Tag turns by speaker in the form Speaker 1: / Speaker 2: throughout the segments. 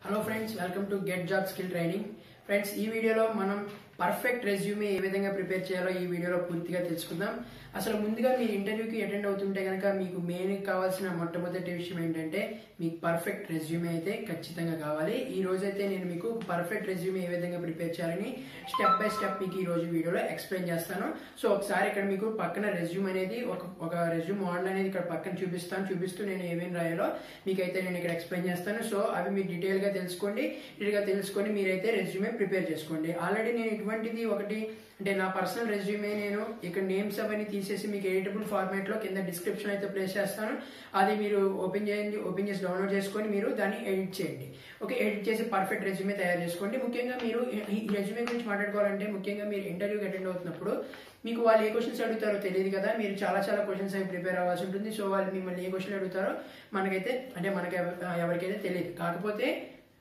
Speaker 1: hello friends welcome to get job skill training friends ఈ వీడియోలో మనం పర్ఫెక్ట్ రెజ్యూమే ఏ విధంగా ప్రిపేర్ చేయాలో ఈ వీడియోలో పూర్తిగా తెలుసుకుందాం అసలు ముందుగా మీరు ఇంటర్వ్యూకి అటెండ్ అవుతుంటే కనుక మీకు మెయిన్ కావాల్సిన మొట్టమొదటి విషయం ఏంటంటే మీకు పర్ఫెక్ట్ రెజ్యూమే అయితే ఖచ్చితంగా కావాలి ఈ రోజైతే నేను మీకు పర్ఫెక్ట్ రెజ్యూమే ఏ విధంగా ప్రిపేర్ చేయాలని స్టెప్ బై స్టెప్ మీకు ఈ రోజు వీడియోలో ఎక్స్ప్లెయిన్ చేస్తాను సో ఒకసారి ఇక్కడ మీకు పక్కన రెజ్యూమ్ అనేది ఒక ఒక రెజ్యూమ్ మోడల్ అనేది ఇక్కడ పక్కన చూపిస్తాను చూపిస్తూ నేను ఏమేమి రాయాలో మీకైతే నేను ఇక్కడ ఎక్స్ప్లెయిన్ చేస్తాను సో అవి మీరు డీటెయిల్ గా తెలుసుకోండి డీటెయిల్ గా తెలుసుకొని మీరైతే రెజ్యూమే ప్రిపేర్ చేసుకోండి ఆల్రెడీ నేను ఇటువంటిది ఒకటి అంటే నా పర్సనల్ రెజ్యూమే నేను ఇక్కడ నేమ్స్ అవన్నీ తీసేసి మీకు ఎడిటబుల్ ఫార్మాట్ లో కింద డిస్క్రిప్షన్ అయితే ప్లేస్ చేస్తాను అది మీరు ఓపెన్ చేయండి ఓపెన్ చేసి డౌన్లోడ్ చేసుకొని మీరు దాన్ని ఎడిట్ చేయండి ఓకే ఎడిట్ చేసి పర్ఫెక్ట్ రెజ్యూమే తయారు చేసుకోండి ముఖ్యంగా మీరు ఈ రెజ్యూమే గురించి మాట్లాడుకోవాలంటే ముఖ్యంగా మీరు ఇంటర్వ్యూకి అటెండ్ అవుతున్నప్పుడు మీకు వాళ్ళు ఏ క్వశ్చన్స్ అడుగుతారో తెలియదు కదా మీరు చాలా చాలా క్వశ్చన్స్ అవి ప్రిపేర్ అవ్వాల్సి ఉంటుంది సో వాళ్ళు మిమ్మల్ని ఏ క్వశ్చన్ అడుగుతారో మనకైతే అంటే మనకి ఎవ- ఎవరికైతే తెలియదు కాకపోతే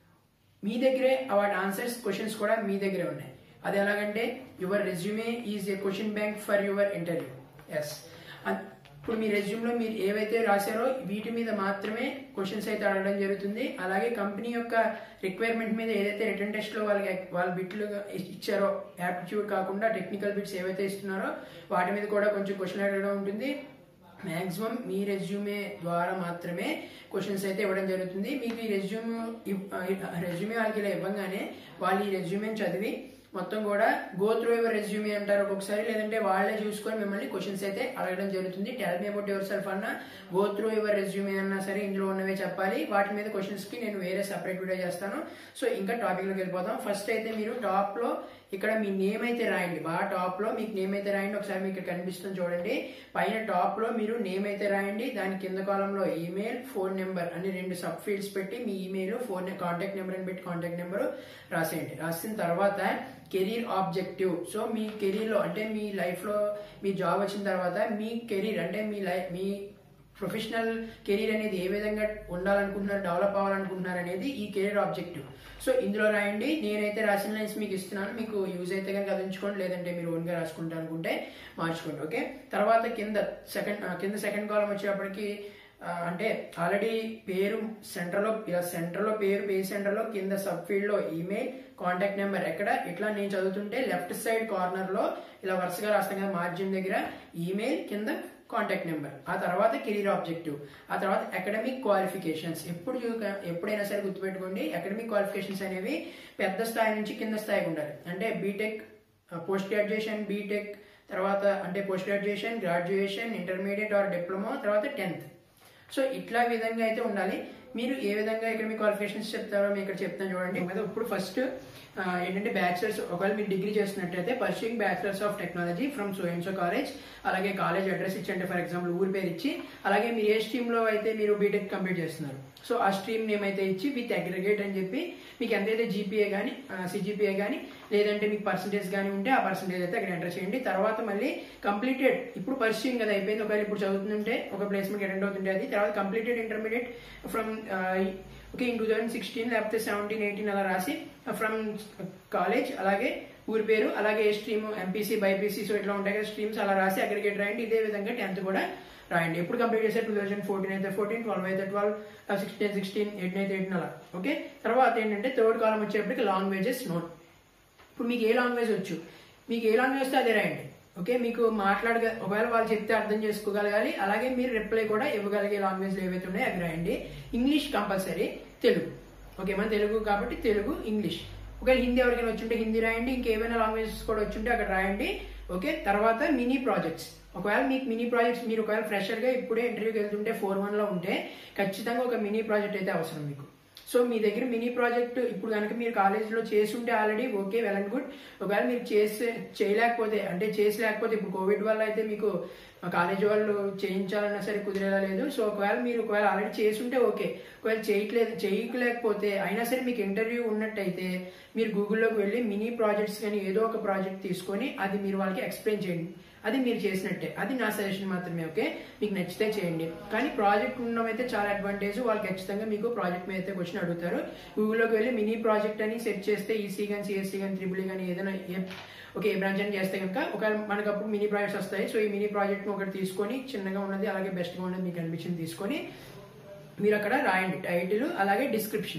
Speaker 1: మీ దగ్గరే వాటి ఆన్సర్స్ క్వశ్చన్స్ కూడా మీ దగ్గరే ఉన్నాయి అది ఎలాగంటే your resume is a question bank for your interview yes ఇప్పుడు మీ రెజ్యూమ్లో మీరు ఏవైతే రాశారో వీటి మీద మాత్రమే క్వశ్చన్స్ అయితే అడగడం జరుగుతుంది అలాగే కంపెనీ యొక్క రిక్వైర్మెంట్ మీద ఏదైతే రిటర్న్ టెస్ట్ లో వాళ్ళకి వాళ్ళ బిట్లు ఇచ్చారో యాప్టిట్యూడ్ కాకుండా టెక్నికల్ బిట్స్ ఏవైతే ఇస్తున్నారో వాటి మీద కూడా కొంచెం క్వశ్చన్ అడగడం ఉంటుంది మాక్సిమం మీ రెజ్యూమే ద్వారా మాత్రమే క్వశ్చన్స్ అయితే ఇవ్వడం జరుగుతుంది మీకు ఈ రెజ్యూమ్ రెజ్యూమే వాళ్ళకి ఇలా ఇవ్వగానే వాళ్ళు ఈ రెజ్యూమే చదివి మొత్తం కూడా గో త్రూ యువర్ రెజ్యూమే అంటారు ఒక్కొక్కసారి లేదంటే వాళ్ళే చూసుకొని మిమ్మల్ని క్వశ్చన్స్ అయితే అడగడం జరుగుతుంది tell me about yourself అన్న గో త్రూ యువర్ రెజ్యూమే అన్నా సరే ఇందులో ఉన్నవే చెప్పాలి వాటి మీద క్వశ్చన్స్ కి నేను వేరే సెపరేట్ వీడియో చేస్తాను సో ఇంకా టాపిక్ లోకి వెళ్ళిపోతాం ఫస్ట్ అయితే మీరు టాప్ లో ఇక్కడ మీ నేమ్ అయితే రాయండి బాగా టాప్ లో మీకు నేమ్ అయితే రాయండి ఒకసారి మీకు ఇక్కడ కనిపిస్తుంది చూడండి పైన టాప్ లో మీరు నేమ్ అయితే రాయండి దాని కింద కాలంలో ఈమెయిల్ ఫోన్ నెంబర్ అని రెండు సబ్ ఫీల్డ్స్ పెట్టి మీ ఈమెయిల్ ఫోన్ కాంటాక్ట్ నెంబర్ అని పెట్టి కాంటాక్ట్ నెంబర్ రాసేయండి రాసిన తర్వాత కెరీర్ ఆబ్జెక్టివ్ సో మీ కెరీర్ లో అంటే మీ లైఫ్ లో మీ జాబ్ వచ్చిన తర్వాత మీ కెరీర్ అంటే మీ లైఫ్ మీ ప్రొఫెషనల్ కెరీర్ అనేది ఏ విధంగా ఉండాలనుకుంటున్నారు డెవలప్ అవ్వాలనుకుంటున్నారు అనేది ఈ కెరీర్ ఆబ్జెక్టివ్ సో ఇందులో రాయండి నేనైతే రాసిన లైన్స్ మీకు ఇస్తున్నాను మీకు యూజ్ అయితే కనుక అది ఉంచుకోండి లేదంటే మీరు ఓన్గా రాసుకుంటా అనుకుంటే మార్చుకోండి ఓకే తర్వాత కింద సెకండ్ కింద సెకండ్ కాలం వచ్చేటప్పటికి ఆ, అంటే ఆల్రెడీ పేరు సెంటర్లో ఇలా సెంటర్లో పేరు పేజ్ సెంటర్లో కింద సబ్ ఫీల్డ్ లో ఈమెయిల్ కాంటాక్ట్ నెంబర్ ఎక్కడ ఇట్లా నేను చదువుతుంటే లెఫ్ట్ సైడ్ కార్నర్ లో ఇలా వరుసగా రాస్తాం కదా మార్జిన్ దగ్గర ఈమెయిల్ కింద కాంటాక్ట్ నెంబర్ ఆ తర్వాత కెరీర్ ఆబ్జెక్టివ్ ఆ తర్వాత అకాడమిక్ క్వాలిఫికేషన్స్ ఎప్పుడు చూ- ఎప్పుడైనా సరే గుర్తుపెట్టుకోండి అకాడమిక్ క్వాలిఫికేషన్స్ అనేవి పెద్ద స్థాయి నుంచి కింద స్థాయికి ఉండాలి అంటే బీటెక్ పోస్ట్ గ్రాడ్యుయేషన్ బీటెక్ తర్వాత అంటే post graduation graduation intermediate or diploma తర్వాత టెన్త్ సో ఇట్లా విధంగా అయితే ఉండాలి మీరు ఏ విధంగా ఇక్కడ మీ క్వాలిఫికేషన్స్ చెప్తారో మేము ఇక్కడ చెప్తాను చూడండి కదా ఇప్పుడు ఫస్ట్ ఏంటంటే బ్యాచిలర్స్ ఒకవేళ మీరు డిగ్రీ చేస్తున్నట్టయితే pursuing bachelors of technology from so and so college అలాగే కాలేజ్ అడ్రస్ ఇచ్చి అంటే ఫర్ ఎగ్జాంపుల్ ఊరి పేరు ఇచ్చి అలాగే మీరు ఏ స్ట్రీమ్ లో అయితే మీరు బీటెక్ కంప్లీట్ చేస్తున్నారు సో ఆ స్ట్రీమ్ నేమ్ అయితే ఇచ్చి విత్ అగ్రిగేట్ అని చెప్పి మీకు ఎంతైతే జీపీఏ కానీ సిజిపిఏ కానీ లేదంటే మీకు పర్సంటేజ్ కానీ ఉంటే ఆ పర్సంటేజ్ అయితే అక్కడ ఎంటర్ చేయండి తర్వాత మళ్ళీ కంప్లీటెడ్ ఇప్పుడు పర్సూయింగ్ కదా అయిపోయింది ఒకవేళ ఇప్పుడు చదువుతుంటే ఒక ప్లేస్మెంట్ అటెండ్ అవుతుంటే అది తర్వాత completed intermediate from okay in two thousand sixteen లేకపోతే సెవెంటీన్ ఎయిటీన్ అలా రాసి ఫ్రమ్ కాలేజ్ అలాగే ఊరి పేరు అలాగే ఏ స్ట్రీమ్ ఎంపీసీ బైపీసీ సో ఇట్లా ఉంటాయి కదా స్ట్రీమ్స్ అలా రాసి అగ్రిగేట్ రాయండి ఇదే విధంగా టెన్త్ కూడా రాయండి ఎప్పుడు కంప్లీట్ చేస్తే టూ థౌసండ్ ఫోర్టీన్ అయితే ఫోర్టీన్ ట్వెల్వ్ అయితే ట్వెల్వ్ సిక్స్టీన్ సిక్స్టీన్ ఎయిటీన్ అయితే ఎయిటీన్ అలా ఓకే తర్వాత ఏంటంటే థర్డ్ కాలం వచ్చేప్పటికి లాంగ్వేజెస్ నోట్ ఇప్పుడు మీకు ఏ లాంగ్వేజ్ వచ్చు మీకు ఏ లాంగ్వేజ్ వస్తే అదే రాయండి ఓకే మీకు మాట్లాడగ ఒకవేళ వాళ్ళు చెప్తే అర్థం చేసుకోగలగాలి అలాగే మీరు రిప్లై కూడా ఇవ్వగలిగే లాంగ్వేజ్లు ఏవైతే ఉన్నాయో అవి రాయండి ఇంగ్లీష్ కంపల్సరీ తెలుగు ఓకే మన తెలుగు కాబట్టి తెలుగు ఇంగ్లీష్ ఒకవేళ హిందీ ఎవరికైనా వచ్చుంటే హిందీ రాయండి ఇంకేమైనా లాంగ్వేజెస్ కూడా వచ్చుంటే అక్కడ రాయండి ఓకే తర్వాత మినీ ప్రాజెక్ట్స్ ఒకవేళ మీకు మినీ ప్రాజెక్ట్స్ మీరు ఒకవేళ ఫ్రెషర్ గా ఇప్పుడే ఇంటర్వ్యూకి వెళ్తుంటే ఫోర్ వన్ లో ఉంటే ఖచ్చితంగా ఒక మినీ ప్రాజెక్ట్ అయితే అవసరం మీకు సో మీ దగ్గర మినీ ప్రాజెక్ట్ ఇప్పుడు కనుక మీరు కాలేజీలో చేస్తుంటే already okay well and good ఒకవేళ మీరు చేసే చేయలేకపోతే అంటే చేసి లేకపోతే ఇప్పుడు కోవిడ్ వల్ల అయితే మీకు కాలేజీ వాళ్ళు చేయించాలన్నా సరే కుదిరేలా లేదు సో ఒకవేళ మీరు ఒకవేళ ఆల్రెడీ చేసుంటే ఓకే ఒకవేళ చేయట్లేదు చేయలేకపోతే అయినా సరే మీకు ఇంటర్వ్యూ ఉన్నట్టయితే మీరు గూగుల్లోకి వెళ్ళి మినీ ప్రాజెక్ట్స్ కానీ ఏదో ఒక ప్రాజెక్ట్ తీసుకొని అది మీరు వాళ్ళకి ఎక్స్ప్లెయిన్ చేయండి అది మీరు చేసినట్టే అది నా సజెషన్ మాత్రమే ఓకే మీకు నచ్చితే చేయండి కానీ ప్రాజెక్ట్ ఉండడం అయితే చాలా అడ్వాంటేజ్ వాళ్ళు ఖచ్చితంగా మీకు ప్రాజెక్ట్ మీద అయితే క్వశ్చన్ అడుగుతారు గూగుల్లోకి వెళ్ళి మినీ ప్రాజెక్ట్ అని సెట్ చేస్తే ఈసీ కానీ సిఎస్సీ కానీ త్రిబుల్ కానీ ఏదైనా ఏ- ఓకే ఏ బ్రాంచ్ అని చేస్తే కనుక ఒకవేళ మనకు అప్పుడు మినీ ప్రాజెక్ట్స్ వస్తాయి సో ఈ మినీ ప్రాజెక్ట్ ఒకటి తీసుకొని చిన్నగా ఉన్నది అలాగే బెస్ట్గా ఉన్నది మీకు అనిపించింది తీసుకొని మీరు అక్కడ రాయండి టైటిల్ అలాగే డిస్క్రిప్షన్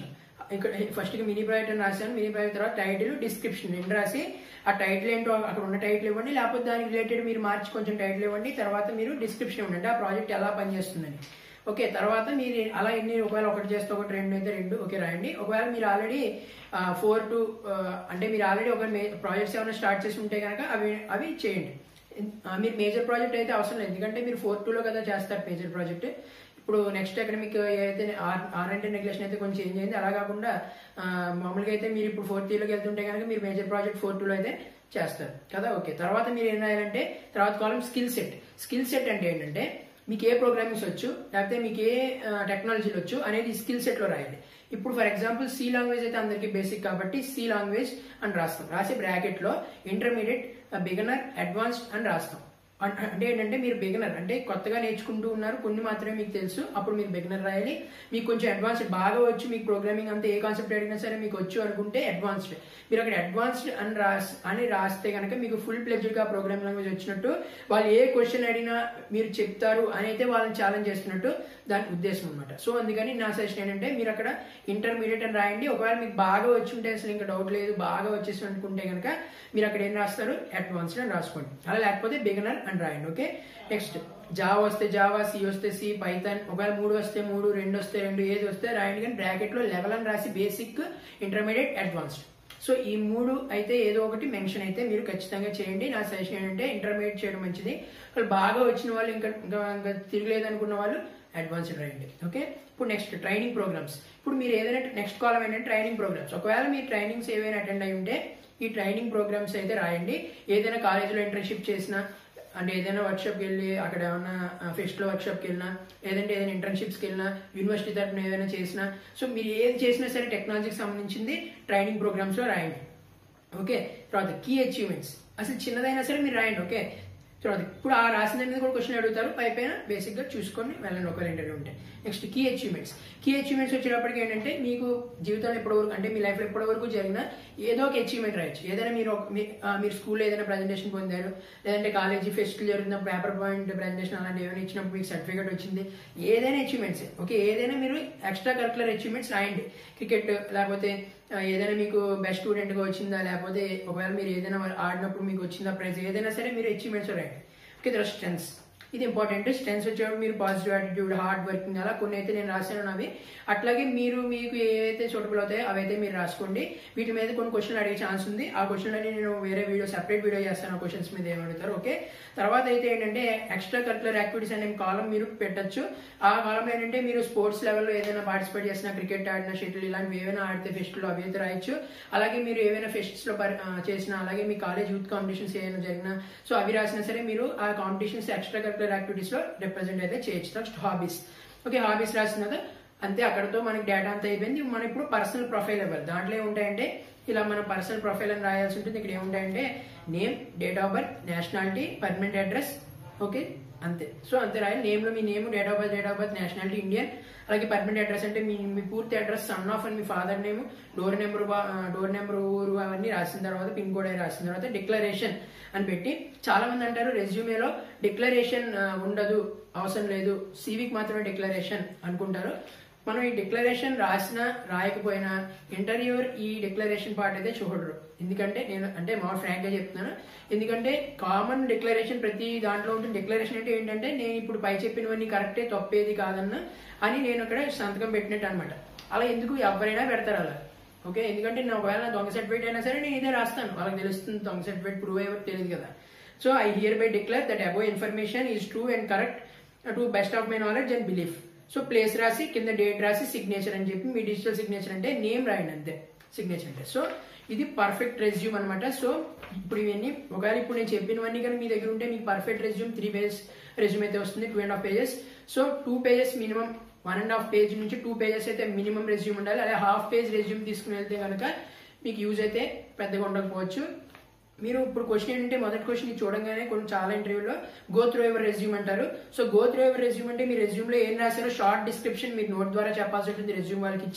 Speaker 1: ఇక్కడ ఫస్ట్ మినీ ప్రాజెక్ట్ అని రాశాను మినీ ప్రాజెక్ట్ తర్వాత టైటిల్ డిస్క్రిప్షన్ రెండు రాసి ఆ టైటిల్ ఏంటో అక్కడ ఉన్న టైటిల్ ఇవ్వండి లేకపోతే దానికి రిలేటెడ్ మీరు మార్చి కొంచెం టైటిల్ ఇవ్వండి తర్వాత మీరు డిస్క్రిప్షన్ ఇవ్వండి ఆ ప్రాజెక్ట్ ఎలా పనిచేస్తుందని ఓకే తర్వాత మీరు అలా ఎన్ని ఒకవేళ ఒకటి చేస్తే ఒకటి రెండు అయితే రెండు ఓకే రాయండి ఒకవేళ మీరు ఆల్రెడీ ఫోర్ టు అంటే మీరు ఆల్రెడీ ఒక ప్రాజెక్ట్స్ ఏమైనా స్టార్ట్ చేసి ఉంటే కనుక అవి అవి చేయండి ఆ, మీరు మేజర్ ప్రాజెక్ట్ అయితే అవసరం లేదు ఎందుకంటే మీరు ఫోర్ టూలో కదా చేస్తారు మేజర్ ప్రాజెక్ట్ ఇప్పుడు నెక్స్ట్ అకాడమిక్ ఏదైతే ఆర్ ఆర్ అంటే రెగ్యులేషన్ అయితే కొంచెం చేంజ్ అయింది అలా కాకుండా ఆ, మామూలుగా అయితే మీరు ఇప్పుడు ఫోర్త్ ఇయర్లోకి వెళ్తుంటే కనుక మీరు మేజర్ ప్రాజెక్ట్ ఫోర్ టూలో అయితే చేస్తారు కదా ఓకే తర్వాత మీరు ఏం రాయాలంటే తర్వాత కాలం స్కిల్ సెట్ స్కిల్ సెట్ అంటే ఏంటంటే మీకు ఏ ప్రోగ్రామింగ్స్ వచ్చు లేకపోతే మీకు ఏ టెక్నాలజీలు వచ్చు అనేది స్కిల్ సెట్ లో రాయండి ఇప్పుడు ఫర్ ఎగ్జాంపుల్ సి లాంగ్వేజ్ అయితే అందరికీ బేసిక్ కాబట్టి సి లాంగ్వేజ్ అని రాస్తాం రాసే బ్రాకెట్ లో ఇంటర్మీడియట్ బిగినర్ అడ్వాన్స్డ్ అని రాస్తాం అం- అంటే ఏంటంటే మీరు బిగినర్ అంటే కొత్తగా నేర్చుకుంటూ ఉన్నారు కొన్ని మాత్రమే మీకు తెలుసు అప్పుడు మీరు బిగినర్ రాయాలి మీకు కొంచెం అడ్వాన్స్డ్ బాగా వచ్చు మీకు ప్రోగ్రామింగ్ అంతా ఏ కాన్సెప్ట్ అడిగినా సరే మీకు వచ్చు అనుకుంటే అడ్వాన్స్డ్ మీరు అక్కడ అడ్వాన్స్డ్ అని రాస్ అని రాస్తే కనుక మీకు ఫుల్ ప్లెజ్డ్ గా ప్రోగ్రామింగ్ లాంగ్వేజ్ వచ్చినట్టు వాళ్ళు ఏ క్వశ్చన్ అడిగినా మీరు చెప్తారు అని అయితే వాళ్ళని ఛాలెంజ్ చేస్తున్నట్టు దాని ఉద్దేశం అనమాట సో అందుకని నా సజెషన్ ఏంటంటే మీరు అక్కడ ఇంటర్మీడియట్ అని రాయండి ఒకవేళ మీకు బాగా వచ్చి ఉంటే అసలు ఇంకా డౌట్ లేదు బాగా వచ్చేసి అనుకుంటే కనుక మీరు అక్కడ ఏం రాస్తారు అడ్వాన్స్డ్ అని రాసుకోండి అలా లేకపోతే బిగినర్ అని రాయండి ఓకే నెక్స్ట్ జావా వస్తే జావా సి వస్తే సి పైథాన్ ఒకవేళ మూడు వస్తే మూడు రెండు వస్తే రెండు ఏది వస్తే రాయండి కానీ బ్రాకెట్ లో లెవెల్ అని రాసి బేసిక్ ఇంటర్మీడియట్ అడ్వాన్స్డ్ సో ఈ మూడు అయితే ఏదో ఒకటి మెన్షన్ అయితే మీరు ఖచ్చితంగా చేయండి నా సజెషన్ ఏంటంటే ఇంటర్మీడియట్ చేయడం మంచిది వాళ్ళు బాగా వచ్చిన వాళ్ళు ఇంకా ఇంకా ఇంకా తిరగలేదు అనుకున్న వాళ్ళు అడ్వాన్స్డ్ రాయండి ఓకే ఇప్పుడు నెక్స్ట్ ట్రైనింగ్ ప్రోగ్రామ్స్ ఇప్పుడు మీరు ఏదైనా నెక్స్ట్ కాలం ఏంటంటే ట్రైనింగ్ ప్రోగ్రామ్స్ ఒకవేళ మీ ట్రైనింగ్స్ ఏవైనా అటెండ్ అయి ఉంటే ఈ ట్రైనింగ్ ప్రోగ్రామ్స్ అయితే రాయండి ఏదైనా కాలేజీలో ఇంటర్న్షిప్ చేసినా అంటే ఏదైనా వర్క్షాప్కి వెళ్ళి అక్కడ ఏమైనా ఫెస్ట్లో వర్క్షాప్కి వెళ్ళినా లేదంటే ఏదైనా ఇంటర్న్షిప్స్కి వెళ్ళినా యూనివర్సిటీ తరఫున ఏదైనా చేసినా సో మీరు ఏది చేసినా సరే టెక్నాలజీకి సంబంధించింది ట్రైనింగ్ ప్రోగ్రామ్స్లో రాయండి ఓకే తర్వాత కీ అచీవ్మెంట్స్ అసలు చిన్నదైనా సరే మీరు రాయండి ఓకే తర్వాత ఇప్పుడు ఆ రాసిన దాని మీద కూడా క్వశ్చన్ అడుగుతారు పై పైన బేసిక్ గా చూసుకొని వెళ్ళండి ఒకవేళ ఇంటర్వ్యూ ఉంటే next key achievements key achievements వచ్చేటప్పటికి ఏంటంటే మీకు జీవితంలో ఎప్పటి వరకు అంటే మీ లైఫ్ లో ఎప్పటి వరకు జరిగిన ఏదో ఒక అచీవ్మెంట్ రాయొచ్చు ఏదైనా మీరు ఒక- మీ- ఆ, మీరు స్కూల్లో ఏదైనా ప్రెజెంటేషన్ పొందారు లేదంటే కాలేజీ ఫెస్ట్ జరుగుతున్న పేపర్ పాయింట్ ప్రెజెంటేషన్ అలాంటి ఏమైనా ఇచ్చినప్పుడు మీకు సర్టిఫికేట్ వచ్చింది ఏదైనా అచీవ్మెంట్స్ ఓకే ఏదైనా మీరు ఎక్స్ట్రా కరికులర్ అచీవ్మెంట్స్ రాయండి క్రికెట్ లేకపోతే ఆ, ఏదైనా మీకు బెస్ట్ స్టూడెంట్ గా వచ్చిందా లేకపోతే ఒకవేళ మీరు ఏదైనా ఆడినప్పుడు మీకు వచ్చిందా ప్రైజ్ ఏదైనా సరే మీరు అచీవ్మెంట్స్ రాయండి ఓకే తర్వాత స్ట్రెంగ్స్ ఇది ఇంపార్టెంట్ స్ట్రెంగ్స్ వచ్చేటప్పుడు మీరు పాజిటివ్ యాటిట్యూడ్ హార్డ్ వర్కింగ్ అలా కొన్ని అయితే నేను రాశాను అవి అట్లాగే మీరు మీకు ఏవైతే సూటబుల్ అవుతాయో అవైతే మీరు రాసుకోండి వీటి మీద కొన్ని క్వశ్చన్లు అడిగే ఛాన్స్ ఉంది ఆ క్వశ్చన్ అని నేను వేరే వీడియో సెపరేట్ వీడియో చేస్తాను ఆ క్వశ్చన్స్ మీద ఏమడుగుతారు ఓకే తర్వాత అయితే ఏంటంటే ఎక్స్ట్రా కరికులర్ యాక్టివిటీస్ అనే కాలం మీరు పెట్టచ్చు ఆ కాలంలో ఏంటంటే మీరు స్పోర్ట్స్ లెవెల్లో ఏదైనా పార్టిసిపేట్ చేసిన క్రికెట్ ఆడిన షటిల్ ఇలాంటివి ఏవైనా ఆడితే ఫెస్ట్లో అవి అయితే రాయొచ్చు అలాగే మీరు ఏవైనా ఫెస్ట్స్ లో పరి- ఆ, చేసిన అలాగే మీ కాలేజ్ యూత్ కాంపిటీషన్స్ ఏమైనా జరిగినా సో అవి రాసినా సరే మీరు ఆ కాంపిటీషన్స్ ఎక్స్ట్రా కరికులర్ యాక్టివిటీస్ లో రిప్రజెంట్ అయితే చేయొచ్చు నెక్స్ట్ హాబీస్ ఓకే హాబీస్ రాసిన తర్వాత అంతే అక్కడతో మనకి డేటా అంతా అయిపోయింది మనం ఇప్పుడు పర్సనల్ ప్రొఫైల్ ఇవ్వాలి దాంట్లో ఏముంటాయంటే ఇలా మన పర్సనల్ ప్రొఫైల్ అని రాయాల్సి ఉంటుంది ఇక్కడ ఏముంటాయంటే name date of birth nationality permanent address okay అంతే సో అంతే రాయాలి నేమ్ లో మీ name date of birth date of birth nationality Indian అలాగే పర్మనెంట్ అడ్రస్ అంటే మీ మీ పూర్తి అడ్రస్ సన్ ఆఫ్ అని మీ father name door number door number ఊరు అవన్నీ రాసిన తర్వాత పిన్ కోడ్ అవి రాసిన తర్వాత డిక్లరేషన్ అని పెట్టి చాలా మంది అంటారు రెజ్యూమేలో డిక్లరేషన్ ఉండదు అవసరం లేదు సివిక్ మాత్రమే డిక్లరేషన్ అనుకుంటారు మనం ఈ డిక్లరేషన్ రాసినా రాయకపోయినా ఇంటర్వ్యూర్ ఈ డిక్లరేషన్ పార్ట్ అయితే చూడరు ఎందుకంటే నేను అంటే మా ఫ్రాంక్ గా చెప్తున్నాను ఎందుకంటే కామన్ డిక్లరేషన్ ప్రతి దాంట్లో ఉంటుంది డిక్లరేషన్ అంటే ఏంటంటే నేను ఇప్పుడు పై చెప్పినవన్నీ కరెక్టే తప్పేది కాదన్న అని నేను అక్కడ సంతకం పెట్టినట్టు అనమాట అలా ఎందుకు ఎవరైనా పెడతారు అలా ఓకే ఎందుకంటే నేను ఒకవేళ నా దొంగ సర్టిఫికేట్ అయినా సరే నేను ఇదే రాస్తాను వాళ్ళకి తెలుస్తుంది దొంగ సర్టిఫికేట్ ప్రూవ్ అయ్యే తెలియదు కదా so I hereby declare that above information is true and correct to best of my knowledge and belief so place రాసి కింద డేట్ రాసి సిగ్నేచర్ అని చెప్పి మీ డిజిటల్ సిగ్నేచర్ అంటే నేమ్ రాయండి అంతే సిగ్నేచర్ అంటే సో ఇది పర్ఫెక్ట్ రెజ్యూమ్ అనమాట సో ఇప్పుడు ఇవన్నీ ఒకవేళ ఇప్పుడు నేను చెప్పినవన్నీ కానీ మీ దగ్గర ఉంటే మీకు perfect resume three pages resume అయితే వస్తుంది two and half pages so two pages minimum one and half page నుంచి టూ పేజెస్ అయితే మినిమం రెజ్యూమ్ ఉండాలి అదే హాఫ్ పేజ్ రెజ్యూమ్ తీసుకుని వెళ్తే కనుక మీకు యూజ్ అయితే పెద్దగా ఉండకపోవచ్చు మీరు ఇప్పుడు క్వశ్చన్ ఏంటంటే మొదటి క్వశ్చన్ చూడంగానే కొన్ని చాలా ఇంటర్వ్యూలో గో త్రూ ఎవర్ రెజ్యూమ్ అంటారు so go through ever resume అంటే మీ రెజ్యూమ్ లో ఏం రాశారో షార్ట్ డిస్క్రిప్షన్ మీరు నోట్ ద్వారా చెప్పాల్సి ఉంటుంది రెజ్యూమ్ వాళ్ళకి ఇచ్చి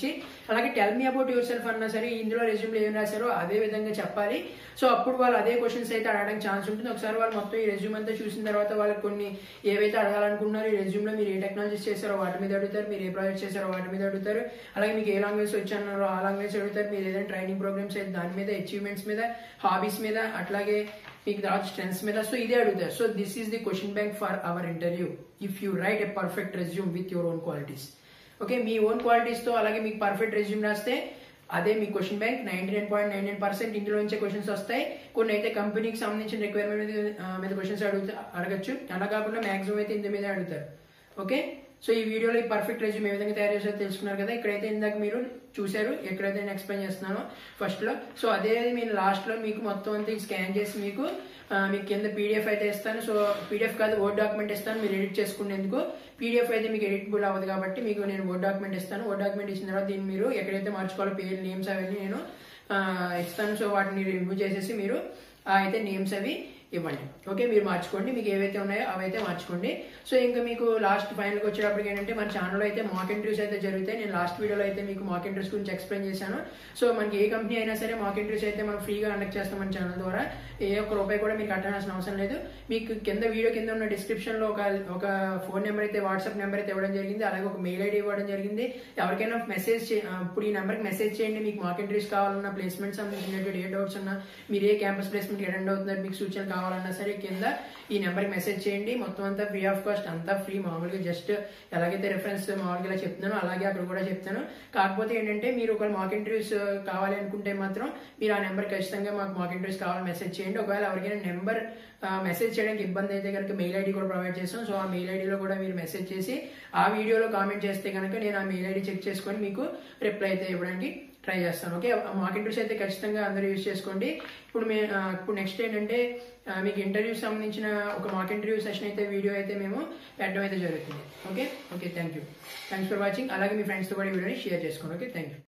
Speaker 1: అలాగే tell me about yourself అన్నా సరే ఇందులో రెజ్యూమ్లో ఏం రాశారో అదే విధంగా చెప్పాలి సో అప్పుడు వాళ్ళు అదే క్వశ్చన్స్ అయితే అడగడానికి ఛాన్స్ ఉంటుంది ఒకసారి వాళ్ళు మొత్తం ఈ రెజ్యూమ్ అంతా చూసిన తర్వాత వాళ్ళకి కొన్ని ఏవైతే అడగాలనుకుంటున్నారో ఈ రెజ్యూమ్లో మీరు ఏ టెక్నాలజీస్ చేశారో వాటి మీద అడుగుతారు మీరు ఏ ప్రాజెక్ట్ చేశారో వాటి మీద అడుగుతారు అలాగే మీకు ఏ లాంగ్వేజ్ వచ్చన్నారో ఆ లాంగ్వేజ్ అడుగుతారు మీరు ఏదైనా ట్రైనింగ్ ప్రోగ్రామ్స్ అయితే దాని మీద అచీవ్మెంట్స్ మీద హాబీస్ మీద అట్లాగే మీకు తర్వాత స్ట్రెంగ్స్ మీద సో ఇదే అడుగుతారు so this is the question bank for our interview if you write a perfect resume with your own qualities okay మీ ఓన్ క్వాలిటీస్ తో అలాగే మీకు పర్ఫెక్ట్ రెజ్యూమ్ రాస్తే అదే మీ question bank ninety nine point nine nine percent ఇందులో నుంచే questions వస్తాయి కొన్ని అయితే కంపెనీకి సంబంధించిన రిక్వైర్మెంట్ మీద ఆ, మీద క్వశ్చన్స్ అడుగుతా అడగచ్చు అలా కాకుండా మాక్సిమం అయితే ఇంత మీద అడుగుతారు ఓకే సో ఈ వీడియోలో ఈ పర్ఫెక్ట్ రెజ్యూమ్ ఏ విధంగా తయారు చేసారో తెలుసుకున్నారు కదా ఇక్కడైతే ఇందాక మీరు చూశారు ఎక్కడైతే నేను ఎక్స్ప్లెయిన్ చేస్తున్నానో ఫస్ట్ లో సో అదే నేను లాస్ట్ లో మీకు మొత్తం అంతా స్కాన్ చేసి మీకు ఆ, మీకు కింద పీడిఎఫ్ అయితే ఇస్తాను సో పీడిఎఫ్ కాదు వర్డ్ డాక్యుమెంట్ ఇస్తాను మీరు ఎడిట్ చేసుకునేందుకు పీడిఎఫ్ అయితే మీకు ఎడిటబుల్ అవ్వదు కాబట్టి మీకు నేను వర్డ్ డాక్యుమెంట్ ఇస్తాను వర్డ్ డాక్యుమెంట్ ఇచ్చిన తర్వాత దీన్ని మీరు ఎక్కడైతే మార్చుకోవాలో పేరు నేమ్స్ అవన్నీ నేను ఆ, ఇస్తాను సో వాటిని రిమూవ్ చేసేసి మీరు ఆ అయితే నేమ్స్ అవి ఇవ్వండి ఓకే మీరు మార్చుకోండి మీకు ఏవైతే ఉన్నాయో అవైతే మార్చుకోండి సో ఇంకా మీకు లాస్ట్ ఫైనల్కి వచ్చేటప్పటికి ఏంటంటే మన ఛానల్లో అయితే మాక్ ఇంటర్వ్యూస్ అయితే జరుగుతాయి నేను లాస్ట్ వీడియోలో అయితే మీకు మాక్ ఇంటర్వ్యూస్ గురించి ఎక్స్ప్లెయిన్ చేశాను సో మనకి ఏ కంపెనీ అయినా సరే మాక్ ఇంటర్వ్యూస్ అయితే మనం ఫ్రీగా కండక్ట్ చేస్తాం మన ఛానల్ ద్వారా ఏ ఒక్క రూపాయి కూడా మీకు కట్టాల్సిన అవసరం లేదు మీకు కింద వీడియో కింద ఉన్న డిస్క్రిప్షన్ లో ఒక ఒక ఫోన్ నెంబర్ అయితే వాట్సాప్ నెంబర్ అయితే ఇవ్వడం జరిగింది అలాగే ఒక మెయిల్ ఐడి ఇవ్వడం జరిగింది ఎవరికైనా మెసేజ్ ఇప్పుడు ఈ నెంబర్కి మెసేజ్ చేయండి మీకు మాక్ ఇంటర్వ్యూస్ కావాలన్నా ప్లేస్మెంట్స్ రిలేటెడ్ ఏ డౌట్స్ ఉన్నా మీరు ఏ క్యాంపస్ ప్లేస్మెంట్ అటెండ్ అవుతున్నారు మీకు సూచనలు కావాలన్నా సరే కింద ఈ నెంబర్కి మెసేజ్ చేయండి మొత్తం అంతా ఫ్రీ ఆఫ్ కాస్ట్ అంతా ఫ్రీ మామూలుగా జస్ట్ ఎలాగైతే రెఫరెన్స్ మామూలుగా ఇలా చెప్తున్నానో అలాగే అక్కడ కూడా చెప్తాను కాకపోతే ఏంటంటే మీరు ఒకవేళ మాక్ ఇంటర్వ్యూస్ కావాలి అనుకుంటే మాత్రం మీరు ఆ నెంబర్ ఖచ్చితంగా మాకు మాక్ ఇంటర్వ్యూస్ కావాలి మెసేజ్ చేయండి ఒకవేళ ఎవరికైనా నెంబర్ మెసేజ్ చేయడానికి ఇబ్బంది అయితే కనుక మెయిల్ ఐడి కూడా ప్రొవైడ్ చేస్తాం సో ఆ మెయిల్ ఐడిలో కూడా మీరు మెసేజ్ చేసి ఆ వీడియోలో కామెంట్ చేస్తే కనుక నేను ఆ మెయిల్ ఐడి చెక్ చేసుకొని మీకు రిప్లై అయితే ఇవ్వడానికి ట్రై చేస్తాను ఓకే మాక్ ఇంటర్వ్యూస్ అయితే ఖచ్చితంగా అందరూ యూజ్ చేసుకోండి ఇప్పుడు మే ఆ, ఇప్పుడు నెక్స్ట్ ఏంటంటే ఆ, మీకు ఇంటర్వ్యూ సంబంధించిన ఒక మాక్ ఇంటర్వ్యూ సెషన్ అయితే వీడియో అయితే మేము పెట్టడం అయితే జరుగుతుంది okay okay thank you thanks for watching అలాగే మీ ఫ్రెండ్స్తో కూడా ఈ వీడియోని షేర్ చేసుకోండి ఓకే థ్యాంక్ యూ